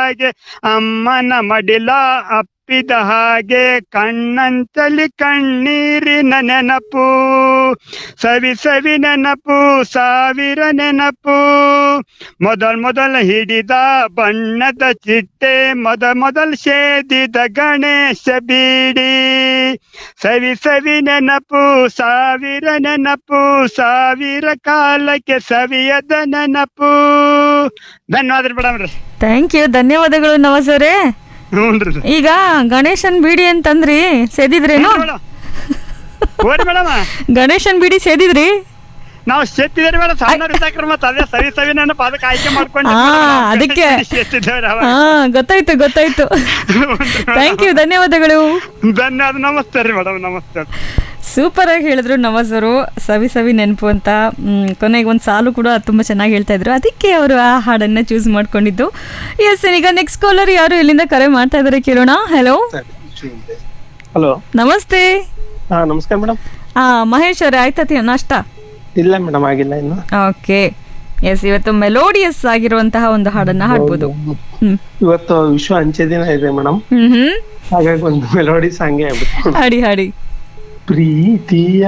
ಹಾಗೆ ಅಮ್ಮನ ಮಡಿಲ ಅಪ್ಪಿದ ಹಾಗೆ ಕಣ್ಣಂಚಲಿ ಕಣ್ಣೀರಿನ ನೆನಪು ಸವಿ ಸವಿ ನೆನಪು ಸಾವಿರ ನೆನಪು ಮೊದಲ್ ಮೊದಲ ಹಿಡಿದ ಬಣ್ಣದ ಚಿಟ್ಟೆ ಮೊದ ಮೊದಲ್ ಸೇದಿದ ಗಣೇಶ ಬೀಡಿ ಸವಿ ಸವಿ ನೆನಪು ಸಾವಿರ ನೆನಪು ಸಾವಿರ ಕಾಲಕ್ಕೆ ಸವಿಯದ ನೆನಪು ಧನ್ಯವಾದ ಮೇಡಮ್ ರೀ ಥ್ಯಾಂಕ್ ಯು ಧನ್ಯವಾದಗಳು ನವಾಜರೇ ಹ್ಞೂ ರೀ ಈಗ ಗಣೇಶನ್ ಬಿಡಿ ಅಂತಂದ್ರಿ ಸೇದಿದ್ರೇನು ಮೇಡಮ್ ಓರಿ ಮೇಡಮ್ ಗಣೇಶನ್ ಬಿಡಿ ಸೇದಿದ್ರಿ ನಾವು ಸೇತಿದ್ದೇವೆ ಮೇಡಮ್ ಸಣ್ಣ ಇದ್ದಾಕ್ರ ಮತ್ತೆ ಅದೇ ಸವಿ ಸವಿ ನೆನಪು ಅದಕ್ಕೆ ಆಯ್ಕೆ ಮಾಡ್ಕೊಂಡು ಆ, ಅದಕ್ಕೆ. ಸೇತಿದ್ದೇವೆ ಹಾ ಗೊತ್ತಾಯ್ತು ಗೊತ್ತಾಯ್ತು ಥ್ಯಾಂಕ್ ಯು ಧನ್ಯವಾದಗಳು ಧನ್ಯವಾದ ನಮಸ್ತೆ ರೀ ಮೇಡಮ್ ನಮಸ್ತೆ ಸೂಪರ್ ಆಗಿ ಹೇಳಿದ್ರು ನವಾಜ್ ಅವರು ಸವಿ ಸವಿ ನೆನಪು ಅಂತ ಮ್, ಕೊನೆಗೆ ಒಂದು ಸಾಲು ಕೂಡ ತುಂಬ ಚೆನ್ನಾಗಿ ಹೇಳ್ತಾ ಇದ್ರು ಅದಕ್ಕೆ ಅವರು ಆ ಹಾಡನ್ನ ಚೂಸ್ ಮಾಡ್ಕೊಂಡಿದ್ದು ಎಸ್ ಈಗ ನೆಕ್ಸ್ಟ್ ಕಾಲರ್ ಯಾರು ಇಲ್ಲಿಂದ ಕರೆ ಮಾಡ್ತಾ ಇದ್ದಾರೆ ಕೇಳೋಣ ಹಲೋ ಹಲೋ ನಮಸ್ತೆ ಹಾ ನಮಸ್ಕಾರ ಮೇಡಮ್ ಆ ಮಹೇಶ್ ಅವರೇ ಆಯ್ತಾ ತಿ- ನಾಷ್ಟ ಇಲ್ಲ ಮೇಡಮ್ ಆಗಿಲ್ಲ ಇನ್ನು ಓಕೆ ಎಸ್ ಇವತ್ತು ಮೆಲೋಡಿಯಸ್ ಆಗಿರುವಂತಹ ಒಂದು ಹಾಡನ್ನ ಹಾಡ್ಬೋದು ಹ್ಮ್ ಇವತ್ತು ವಿಶ್ವ ಅಂಚೆ ದಿನ ಇದೆ ಮೇಡಮ್ ಹ್ಮ್ ಹ್ಮ್ ಹಾಗಾಗಿ ಒಂದು ಮೆಲೋಡಿ ಸಾಂಗ್ ಆಗ್ಬಿಟ್ಟು ಹಾಡಿ ಹಾಡಿ ಪ್ರೀತಿಯ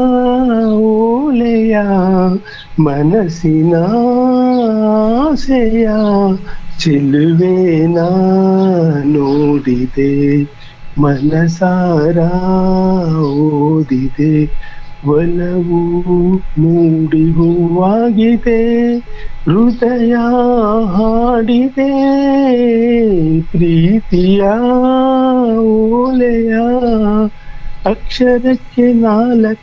ಓಲೆಯ ಮನಸ್ಸಿನ ಆಸೆಯ ಚೆಲುವೆನ ನೋಡಿದೆ ಮನಸಾರ ಓದಿದೆ ಒಲವು ಮೂಡಿ ಹೂವಾಗಿದೆ ಹೃದಯ ಹಾಡಿದೆ ಪ್ರೀತಿಯ ಓಲೆಯ ಅಕ್ಷರಕ್ಕೆ ನಾಲ್ಕು